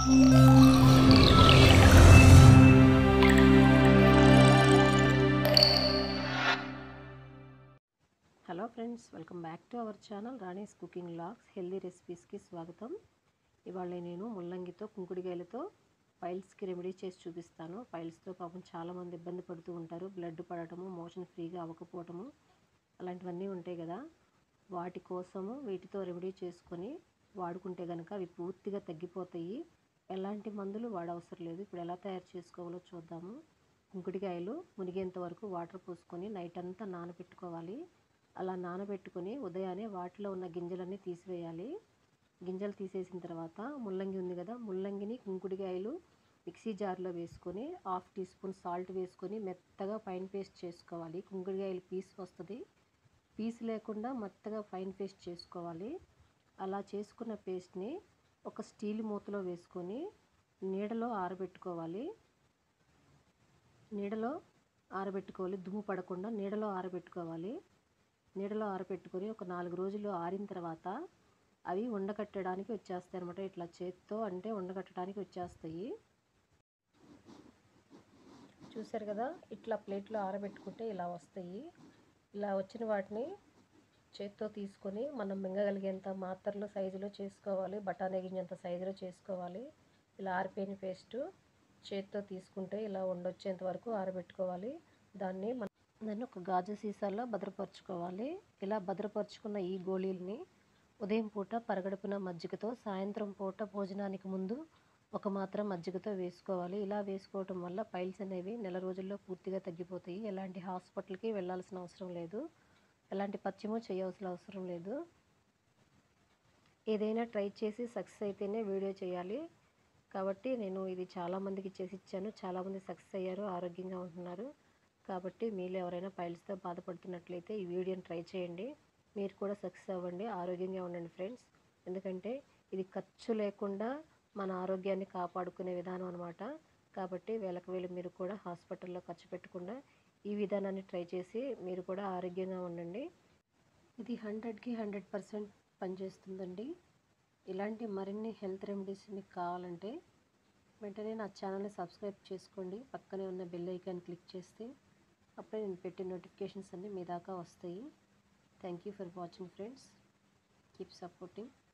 hello friends welcome back to our channel Rani's cooking logs healthy రెసిపీస్కి స్వాగతం ఇవాళ నేను ముల్లంగితో కుంకుడికాయలతో పైల్స్కి రెమెడీ చేసి చూపిస్తాను పైల్స్తో పాపం చాలామంది ఇబ్బంది పడుతూ ఉంటారు బ్లడ్ పడటము మోషన్ ఫ్రీగా అవ్వకపోవటము అలాంటివన్నీ ఉంటాయి కదా వాటి కోసము వీటితో రెమెడీ చేసుకొని వాడుకుంటే కనుక అవి పూర్తిగా తగ్గిపోతాయి ఎలాంటి మందులు వాడవసరం లేదు ఇప్పుడు ఎలా తయారు చేసుకోవాలో చూద్దాము కుంకుడికాయలు మునిగేంత వరకు వాటర్ పోసుకొని నైట్ అంతా నానబెట్టుకోవాలి అలా నానబెట్టుకొని ఉదయాన్నే వాటిలో ఉన్న గింజలన్నీ తీసివేయాలి గింజలు తీసేసిన తర్వాత ముల్లంగి ఉంది కదా ముల్లంగిని కుంకుడికాయలు మిక్సీ జార్లో వేసుకొని హాఫ్ టీ స్పూన్ సాల్ట్ వేసుకొని మెత్తగా ఫైన్ పేస్ట్ చేసుకోవాలి కుంకుడికాయలు పీస్ వస్తుంది పీస్ లేకుండా మెత్తగా ఫైన్ పేస్ట్ చేసుకోవాలి అలా చేసుకున్న పేస్ట్ని ఒక స్టీల్ మూతలో వేసుకొని నీడలో ఆరబెట్టుకోవాలి నీడలో ఆరబెట్టుకోవాలి దుమ్ము పడకుండా నీడలో ఆరబెట్టుకోవాలి నీడలో ఆరబెట్టుకొని ఒక నాలుగు రోజులు ఆరిన తర్వాత అవి ఉండకట్టడానికి వచ్చేస్తాయి అనమాట ఇట్లా చేత్తో అంటే ఉండకట్టడానికి వచ్చేస్తాయి చూసారు కదా ఇట్లా ప్లేట్లో ఆరబెట్టుకుంటే ఇలా వస్తాయి ఇలా వచ్చిన వాటిని చేత్తో తీసుకొని మనం మింగగలిగేంత మాత్రలు సైజులో చేసుకోవాలి బఠానీ గింజంత సైజులో చేసుకోవాలి ఇలా ఆరిపోయిన పేస్టు చేత్తో తీసుకుంటే ఇలా ఉండొచ్చేంత వరకు ఆరబెట్టుకోవాలి దాన్ని మన దాన్ని ఒక గాజు సీసాల్లో భద్రపరచుకోవాలి ఇలా భద్రపరుచుకున్న ఈ గోళీలని ఉదయం పూట పరగడుపున మజ్జిగతో సాయంత్రం పూట భోజనానికి ముందు ఒక మాత్రం మజ్జిగతో వేసుకోవాలి ఇలా వేసుకోవటం వల్ల పైల్స్ అనేవి నెల రోజుల్లో పూర్తిగా తగ్గిపోతాయి ఎలాంటి హాస్పిటల్కి వెళ్ళాల్సిన అవసరం లేదు ఎలాంటి పచ్చిమో చేయవలసిన అవసరం లేదు ఏదైనా ట్రై చేసి సక్సెస్ అయితేనే వీడియో చేయాలి కాబట్టి నేను ఇది చాలామందికి చేసి ఇచ్చాను చాలామంది సక్సెస్ అయ్యారు ఆరోగ్యంగా ఉంటున్నారు కాబట్టి మీరు ఎవరైనా పైల్స్తో బాధపడుతున్నట్లయితే ఈ వీడియోని ట్రై చేయండి మీరు కూడా సక్సెస్ అవ్వండి ఆరోగ్యంగా ఉండండి ఫ్రెండ్స్ ఎందుకంటే ఇది ఖర్చు లేకుండా మన ఆరోగ్యాన్ని కాపాడుకునే విధానం అనమాట కాబట్టి వేలకు వేలు మీరు కూడా హాస్పిటల్లో ఖర్చు పెట్టకుండా ఈ విధానాన్ని ట్రై చేసి మీరు కూడా ఆరోగ్యంగా ఉండండి ఇది హండ్రెడ్కి హండ్రెడ్ పర్సెంట్ పనిచేస్తుందండి ఇలాంటి మరిన్ని హెల్త్ రెమెడీస్ మీకు కావాలంటే వెంటనే నా ఛానల్ని సబ్స్క్రైబ్ చేసుకోండి పక్కనే ఉన్న బెల్ ఐకాన్ క్లిక్ చేస్తే అప్పుడే నేను పెట్టే నోటిఫికేషన్స్ అన్నీ మీ దాకా వస్తాయి thank you for watching friends keep supporting